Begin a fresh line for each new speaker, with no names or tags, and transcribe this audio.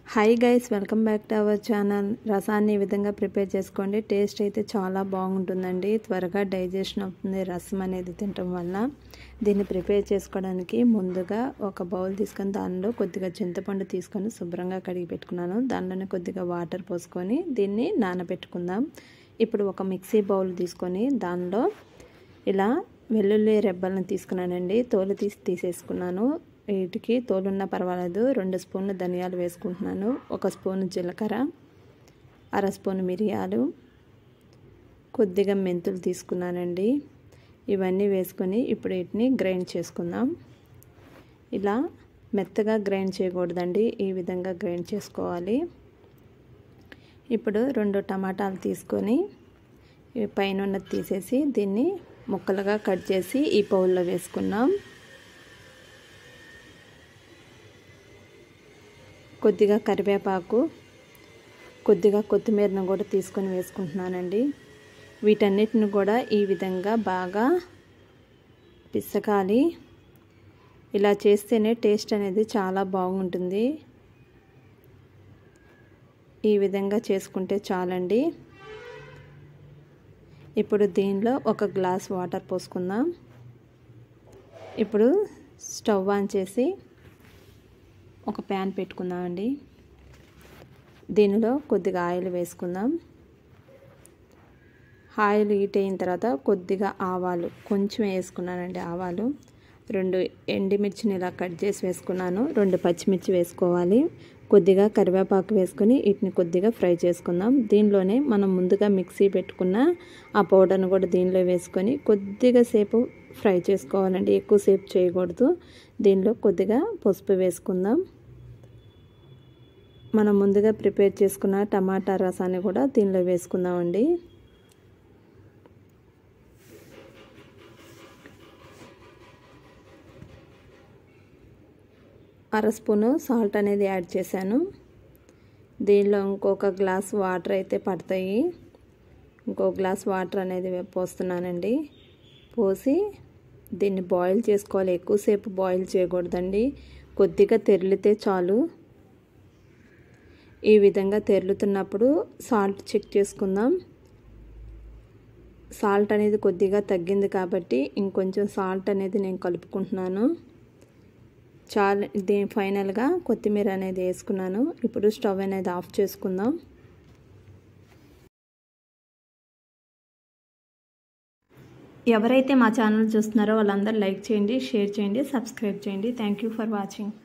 hi guys welcome back to our channel రసాన్ని ఈ విధంగా ప్రిపేర్ చేసుకోండి టేస్ట్ అయితే చాలా బాగుంటుందండి త్వరగా డైజెషన్ అవుతుంది రసం అనేది తినటం వల్ల దీన్ని ప్రిపేర్ చేసుకోవడానికి ముందుగా ఒక బౌల్ తీసుకొని దానిలో కొద్దిగా చింతపండు తీసుకొని శుభ్రంగా కడిగి పెట్టుకున్నాను దానిలోనే కొద్దిగా వాటర్ పోసుకొని దీన్ని నానబెట్టుకుందాం ఇప్పుడు ఒక మిక్సీ బౌల్ తీసుకొని దానిలో ఇలా వెల్లుల్లి రెబ్బలను తీసుకున్నానండి తోలు తీసి తీసేసుకున్నాను వీటికి తోలున్న పర్వాలేదు రెండు స్పూన్లు ధనియాలు వేసుకుంటున్నాను ఒక స్పూన్ జీలకర్ర అర స్పూన్ మిరియాలు కొద్దిగా మెంతులు తీసుకున్నానండి ఇవన్నీ వేసుకొని ఇప్పుడు వీటిని గ్రైండ్ చేసుకుందాం ఇలా మెత్తగా గ్రైండ్ చేయకూడదండి ఈ విధంగా గ్రైండ్ చేసుకోవాలి ఇప్పుడు రెండు టమాటాలు తీసుకొని పైన ఉన్నది తీసేసి దీన్ని ముక్కలుగా కట్ చేసి ఈ పౌల్లో వేసుకున్నాం కొద్దిగా కరివేపాకు కొద్దిగా కొత్తిమీరను కూడా తీసుకొని వేసుకుంటున్నానండి వీటన్నిటిని కూడా ఈ విధంగా బాగా పిసకాలి ఇలా చేస్తేనే టేస్ట్ అనేది చాలా బాగుంటుంది ఈ విధంగా చేసుకుంటే చాలండి ఇప్పుడు దీనిలో ఒక గ్లాస్ వాటర్ పోసుకుందాం ఇప్పుడు స్టవ్ ఆన్ చేసి ఒక ప్యాన్ పెట్టుకుందామండి దీనిలో కొద్దిగా ఆయిల్ వేసుకుందాం ఆయిల్ హీట్ అయిన తర్వాత కొద్దిగా ఆవాలు కొంచెం వేసుకున్నానండి ఆవాలు రెండు ఎండిమిర్చిని ఇలా కట్ చేసి వేసుకున్నాను రెండు పచ్చిమిర్చి వేసుకోవాలి కొద్దిగా కరివేపాకు వేసుకొని వీటిని కొద్దిగా ఫ్రై చేసుకుందాం దీనిలోనే మనం ముందుగా మిక్సీ పెట్టుకున్న ఆ పౌడర్ను కూడా దీనిలో వేసుకొని కొద్దిగా సేపు ఫ్రై చేసుకోవాలండి ఎక్కువసేపు చేయకూడదు దీనిలో కొద్దిగా పసుపు వేసుకుందాం మనం ముందుగా ప్రిపేర్ చేసుకున్న టమాటా రసాన్ని కూడా దీనిలో వేసుకుందామండి అర స్పూను సాల్ట్ అనేది యాడ్ చేశాను దీనిలో ఇంకొక గ్లాస్ వాటర్ అయితే పడతాయి ఇంకో గ్లాస్ వాటర్ అనేది పోస్తున్నానండి పోసి దీన్ని బాయిల్ చేసుకోవాలి ఎక్కువసేపు బాయిల్ చేయకూడదండి కొద్దిగా తెరిలితే చాలు ఈ విధంగా తెరులుతున్నప్పుడు సాల్ట్ చెక్ చేసుకుందాం సాల్ట్ అనేది కొద్దిగా తగ్గింది కాబట్టి ఇంకొంచెం సాల్ట్ అనేది నేను కలుపుకుంటున్నాను చాలా దీని ఫైనల్గా కొత్తిమీర అనేది వేసుకున్నాను ఇప్పుడు స్టవ్ అనేది ఆఫ్ చేసుకుందాం ఎవరైతే మా ఛానల్ చూస్తున్నారో వాళ్ళందరూ లైక్ చేయండి షేర్ చేయండి సబ్స్క్రైబ్ చేయండి థ్యాంక్ యూ ఫర్ వాచింగ్